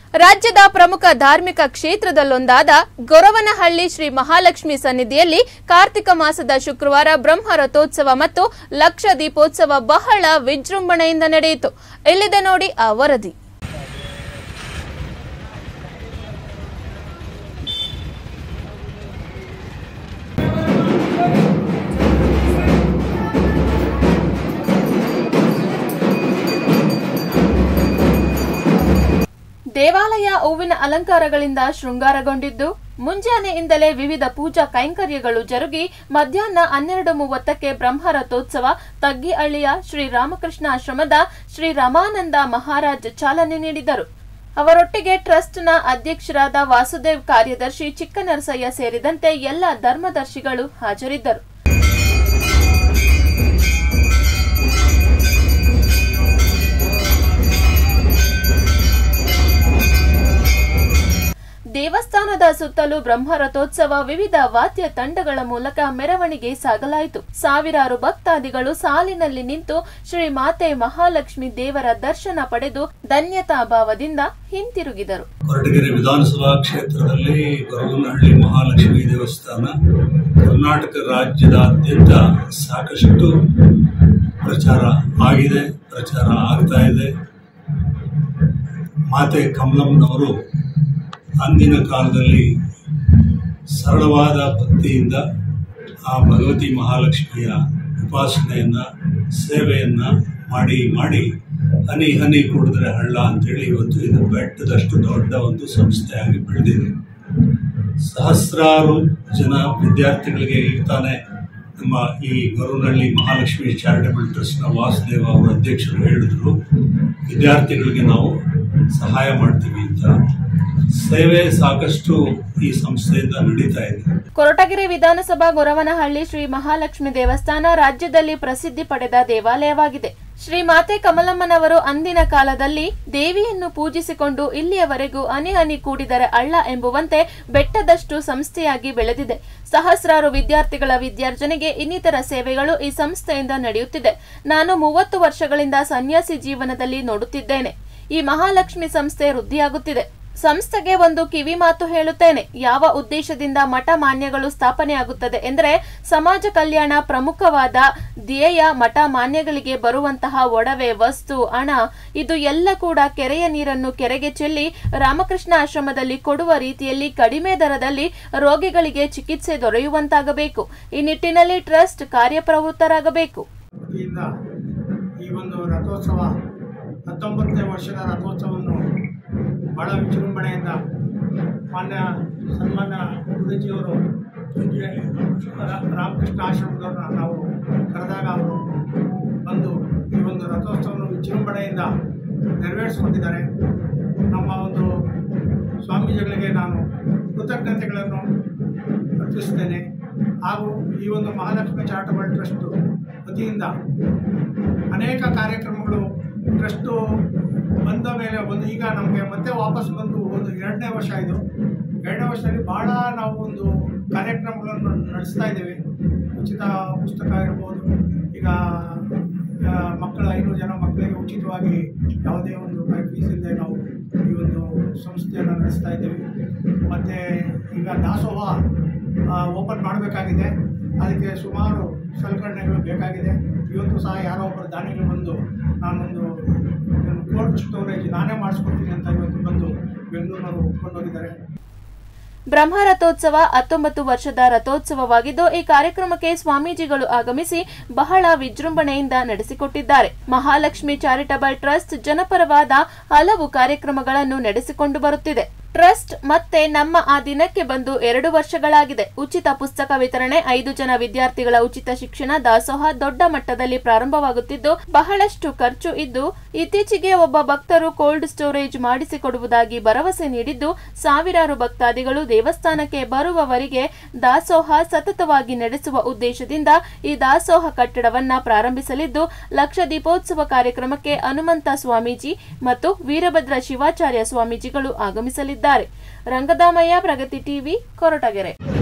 ರಾಜ್ಯದ ಪ್ರಮುಖ ಧಾರ್ಮಿಕ ಕ್ಷೇತ್ರದಲ್ಲೊಂದಾದ ಗೊರವನಹಳ್ಳಿ ಶ್ರೀ ಮಹಾಲಕ್ಷ್ಮಿ ಸನ್ನಿಧಿಯಲ್ಲಿ ಕಾರ್ತಿಕ ಮಾಸದ ಶುಕ್ರವಾರ ಬ್ರಹ್ಮ ರಥೋತ್ಸವ ಮತ್ತು ಲಕ್ಷ ದೀಪೋತ್ಸವ ಬಹಳ ವಿಜೃಂಭಣೆಯಿಂದ ನಡೆಯಿತು ಇಲ್ಲಿದೆ ನೋಡಿ ಆ ವರದಿ ದೇವಾಲಯ ಹೂವಿನ ಅಲಂಕಾರಗಳಿಂದ ಶೃಂಗಾರಗೊಂಡಿದ್ದು ಮುಂಜಾನೆಯಿಂದಲೇ ವಿವಿಧ ಪೂಜಾ ಕೈಂಕರ್ಯಗಳು ಜರುಗಿ ಮಧ್ಯಾಹ್ನ ಹನ್ನೆರಡು ಮೂವತ್ತಕ್ಕೆ ಬ್ರಹ್ಮರಥೋತ್ಸವ ತಗ್ಗಿಹಳ್ಳಿಯ ಶ್ರೀ ರಾಮಕೃಷ್ಣ ಆಶ್ರಮದ ಶ್ರೀ ರಮಾನಂದ ಮಹಾರಾಜ್ ಚಾಲನೆ ನೀಡಿದರು ಅವರೊಟ್ಟಿಗೆ ಟ್ರಸ್ಟ್ನ ಅಧ್ಯಕ್ಷರಾದ ವಾಸುದೇವ್ ಕಾರ್ಯದರ್ಶಿ ಚಿಕ್ಕನರಸಯ್ಯ ಸೇರಿದಂತೆ ಎಲ್ಲ ಧರ್ಮದರ್ಶಿಗಳು ಹಾಜರಿದ್ದರು ದೇವಸ್ಥಾನದ ಸುತ್ತಲೂ ಬ್ರಹ್ಮರಥೋತ್ಸವ ವಿವಿಧ ವಾದ್ಯ ತಂಡಗಳ ಮೂಲಕ ಮೆರವಣಿಗೆ ಸಾಗಲಾಯಿತು ಸಾವಿರಾರು ಭಕ್ತಾದಿಗಳು ಸಾಲಿನಲ್ಲಿ ನಿಂತು ಶ್ರೀ ಮಾತೆ ಮಹಾಲಕ್ಷ್ಮಿ ದೇವರ ದರ್ಶನ ಪಡೆದು ಧನ್ಯತಾ ಭಾವದಿಂದ ಹಿಂತಿರುಗಿದರು ಕೊರಟಗೆರೆ ವಿಧಾನಸಭಾ ಕ್ಷೇತ್ರದಲ್ಲಿ ಗೊರವನಹಳ್ಳಿ ಮಹಾಲಕ್ಷ್ಮಿ ದೇವಸ್ಥಾನ ಕರ್ನಾಟಕ ರಾಜ್ಯದಾದ್ಯಂತ ಸಾಕಷ್ಟು ಪ್ರಚಾರ ಆಗಿದೆ ಪ್ರಚಾರ ಆಗ್ತಾ ಇದೆ ಮಾತೆ ಕಮಲಮ್ಮನವರು ಅಂದಿನ ಕಾಲದಲ್ಲಿ ಸರಳವಾದ ಭಕ್ತಿಯಿಂದ ಆ ಭಗವತಿ ಮಹಾಲಕ್ಷ್ಮಿಯ ಉಪಾಸನೆಯನ್ನ ಸೇವೆಯನ್ನ ಮಾಡಿ ಮಾಡಿ ಹನಿ ಹನಿ ಕುಡಿದ್ರೆ ಹಳ್ಳ ಅಂತೇಳಿ ಇವತ್ತು ಇದು ಬೆಟ್ಟದಷ್ಟು ದೊಡ್ಡ ಒಂದು ಸಂಸ್ಥೆಯಾಗಿ ಬೆಳೆದಿದೆ ಸಹಸ್ರಾರು ಜನ ವಿದ್ಯಾರ್ಥಿಗಳಿಗೆ ಈಗ ತಾನೇ ನಮ್ಮ ಈ ಗೊರವನಹಳ್ಳಿ ಮಹಾಲಕ್ಷ್ಮಿ ಚಾರಿಟಬಲ್ ಟ್ರಸ್ಟ್ನ ವಾಸುದೇವ ಅವರ ಅಧ್ಯಕ್ಷರು ಹೇಳಿದ್ರು ವಿದ್ಯಾರ್ಥಿಗಳಿಗೆ ನಾವು ಸಹಾಯ ಮಾಡ್ತೀವಿ ಅಂತ ಸೇವೆ ಸಾಕಷ್ಟು ಈ ಸಂಸ್ಥೆಯಿಂದ ನಡೀತಾ ಇದೆ ಕೊರಟಗೆರೆ ವಿಧಾನಸಭಾ ಗೊರವನಹಳ್ಳಿ ಶ್ರೀ ಮಹಾಲಕ್ಷ್ಮಿ ದೇವಸ್ಥಾನ ರಾಜ್ಯದಲ್ಲಿ ಪ್ರಸಿದ್ಧಿ ಪಡೆದ ದೇವಾಲಯವಾಗಿದೆ ಶ್ರೀ ಮಾತೆ ಕಮಲಮ್ಮನವರು ಅಂದಿನ ಕಾಲದಲ್ಲಿ ದೇವಿಯನ್ನು ಪೂಜಿಸಿಕೊಂಡು ಇಲ್ಲಿಯವರೆಗೂ ಹನಿ ಹನಿ ಕೂಡಿದರೆ ಅಳ್ಳ ಎಂಬುವಂತೆ ಬೆಟ್ಟದಷ್ಟು ಸಂಸ್ಥೆಯಾಗಿ ಬೆಳೆದಿದೆ ಸಹಸ್ರಾರು ವಿದ್ಯಾರ್ಥಿಗಳ ವಿದ್ಯಾರ್ಜನೆಗೆ ಇನ್ನಿತರ ಸೇವೆಗಳು ಈ ಸಂಸ್ಥೆಯಿಂದ ನಡೆಯುತ್ತಿದೆ ನಾನು ಮೂವತ್ತು ವರ್ಷಗಳಿಂದ ಸನ್ಯಾಸಿ ಜೀವನದಲ್ಲಿ ನೋಡುತ್ತಿದ್ದೇನೆ ಈ ಮಹಾಲಕ್ಷ್ಮಿ ಸಂಸ್ಥೆ ವೃದ್ಧಿಯಾಗುತ್ತಿದೆ ಸಂಸ್ಥೆಗೆ ಒಂದು ಕಿವಿ ಮಾತು ಹೇಳುತ್ತೇನೆ ಯಾವ ಉದ್ದೇಶದಿಂದ ಮಠ ಮಾನ್ಯಗಳು ಸ್ಥಾಪನೆಯಾಗುತ್ತದೆ ಎಂದರೆ ಸಮಾಜ ಕಲ್ಯಾಣ ಪ್ರಮುಖವಾದ ಧ್ಯೇಯ ಮಠ ಮಾನ್ಯಗಳಿಗೆ ಬರುವಂತಹ ಒಡವೆ ವಸ್ತು ಹಣ ಇದು ಎಲ್ಲ ಕೂಡ ಕೆರೆಯ ನೀರನ್ನು ಕೆರೆಗೆ ಚೆಲ್ಲಿ ರಾಮಕೃಷ್ಣ ಆಶ್ರಮದಲ್ಲಿ ಕೊಡುವ ರೀತಿಯಲ್ಲಿ ಕಡಿಮೆ ದರದಲ್ಲಿ ರೋಗಿಗಳಿಗೆ ಚಿಕಿತ್ಸೆ ದೊರೆಯುವಂತಾಗಬೇಕು ಈ ನಿಟ್ಟಿನಲ್ಲಿ ಟ್ರಸ್ಟ್ ಕಾರ್ಯಪ್ರವೃತ್ತರಾಗಬೇಕು ವತಿಯಿಂದ ಈ ಒಂದು ರಥೋತ್ಸವ ಹತ್ತೊಂಬತ್ತನೇ ವರ್ಷದ ರಥೋತ್ಸವವನ್ನು ಬಹಳ ವಿಜೃಂಭಣೆಯಿಂದ ಮಾನ್ಯ ಸನ್ಮಾನ್ಯ ಗುರುಜಿಯವರು ರಾ- ರಾಮಕೃಷ್ಣ ಆಶ್ರಮದವ್ರನ್ನ ನಾವು ಕರೆದಾಗ ಅವರು ಬಂದು ಈ ಒಂದು ರಥೋತ್ಸವವನ್ನು ವಿಜೃಂಭಣೆಯಿಂದ ನೆರವೇರಿಸಿಕೊಂಡಿದ್ದಾರೆ ನಮ್ಮ ಒಂದು ಸ್ವಾಮೀಜಿಗಳಿಗೆ ನಾನು ಕೃತಜ್ಞತೆಗಳನ್ನು ಅರ್ಪಿಸುತ್ತೇನೆ ಹಾಗೂ ಈ ಒಂದು ಮಹಾಲಕ್ಷ್ಮಿ ಚಾರಿಟಬಲ್ ಟ್ರಸ್ಟ್ ವತಿಯಿಂದ ಅನೇಕ ಕಾರ್ಯಕ್ರಮಗಳು ಟ್ರಸ್ಟು ಬಂದ ಮೇಲೆ ಒಂದು ಈಗ ನಮಗೆ ಮತ್ತೆ ವಾಪಸ್ ಬಂದು ಒಂದು ಎರಡನೇ ವರ್ಷ ಇದು ಎರಡನೇ ವರ್ಷದಲ್ಲಿ ಭಾಳ ನಾವು ಒಂದು ಕಾರ್ಯಕ್ರಮಗಳನ್ನು ನಡೆಸ್ತಾ ಇದ್ದೇವೆ ಉಚಿತ ಪುಸ್ತಕ ಇರ್ಬೋದು ಈಗ ಆ, ಮಕ್ಕಳ ಐನೂರು ಜನ ಮಕ್ಕಳಿಗೆ ಉಚಿತವಾಗಿ ಯಾವುದೇ ಒಂದು ಫೀಸ್ ಇಲ್ಲದೆ ನಾವು ಈ ಒಂದು ಸಂಸ್ಥೆಯನ್ನು ನಡೆಸ್ತಾ ಇದ್ದೇವೆ ಮತ್ತು ಈಗ ದಾಸೋಹ ಓಪನ್ ಮಾಡಬೇಕಾಗಿದೆ ಅದಕ್ಕೆ ಸುಮಾರು ಸಲಕರಣೆಗಳು ಬೇಕಾಗಿದೆ ಇವತ್ತು ಸಹ ಯಾರೋ ಒಬ್ಬರು ದಾನಿಗಳು ಬಂದು ನಾನೊಂದು ಕೋಲ್ಡ್ ಸ್ಟೋರೇಜ್ ನಾನೇ ಮಾಡಿಸ್ಕೊಡ್ತೀನಿ ಅಂತ ಇವತ್ತು ಬಂದು ಬೆಂಗಳೂರಿನವರು ಒಪ್ಕೊಂಡೋಗಿದ್ದಾರೆ ಬ್ರಹ್ಮರಥೋತ್ಸವ ಹತ್ತೊಂಬತ್ತು ವರ್ಷದ ರಥೋತ್ಸವವಾಗಿದ್ದು ಈ ಕಾರ್ಯಕ್ರಮಕ್ಕೆ ಸ್ವಾಮೀಜಿಗಳು ಆಗಮಿಸಿ ಬಹಳ ವಿಜೃಂಭಣೆಯಿಂದ ನಡೆಸಿಕೊಟ್ಟಿದ್ದಾರೆ ಮಹಾಲಕ್ಷ್ಮಿ ಚಾರಿಟಬಲ್ ಟ್ರಸ್ಟ್ ಜನಪರವಾದ ಹಲವು ಕಾರ್ಯಕ್ರಮಗಳನ್ನು ನಡೆಸಿಕೊಂಡು ಬರುತ್ತಿದೆ ಟ್ರಸ್ಟ್ ಮತ್ತೆ ನಮ್ಮ ಆ ದಿನಕ್ಕೆ ಬಂದು ಎರಡು ವರ್ಷಗಳಾಗಿದೆ ಉಚಿತ ಪುಸ್ತಕ ವಿತರಣೆ ಐದು ಜನ ವಿದ್ಯಾರ್ಥಿಗಳ ಉಚಿತ ಶಿಕ್ಷಣ ದಾಸೋಹ ದೊಡ್ಡ ಮಟ್ಟದಲ್ಲಿ ಪ್ರಾರಂಭವಾಗುತ್ತಿದ್ದು ಬಹಳಷ್ಟು ಖರ್ಚು ಇದ್ದು ಇತ್ತೀಚೆಗೆ ಒಬ್ಬ ಭಕ್ತರು ಕೋಲ್ಡ್ ಸ್ಟೋರೇಜ್ ಮಾಡಿಸಿಕೊಡುವುದಾಗಿ ಭರವಸೆ ನೀಡಿದ್ದು ಸಾವಿರಾರು ಭಕ್ತಾದಿಗಳು ದೇವಸ್ಥಾನಕ್ಕೆ ಬರುವವರಿಗೆ ದಾಸೋಹ ಸತತವಾಗಿ ನಡೆಸುವ ಉದ್ದೇಶದಿಂದ ಈ ದಾಸೋಹ ಕಟ್ಟಡವನ್ನ ಪ್ರಾರಂಭಿಸಲಿದ್ದು ಲಕ್ಷ ದೀಪೋತ್ಸವ ಕಾರ್ಯಕ್ರಮಕ್ಕೆ ಹನುಮಂತ ಸ್ವಾಮೀಜಿ ಮತ್ತು ವೀರಭದ್ರ ಶಿವಾಚಾರ್ಯ ಸ್ವಾಮೀಜಿಗಳು ಆಗಮಿಸಲಿದ್ದಾರೆ ರಂಗದಾಮಯ್ಯ ಪ್ರಗತಿ ಟಿವಿ ಕೊರಟಗೆರೆ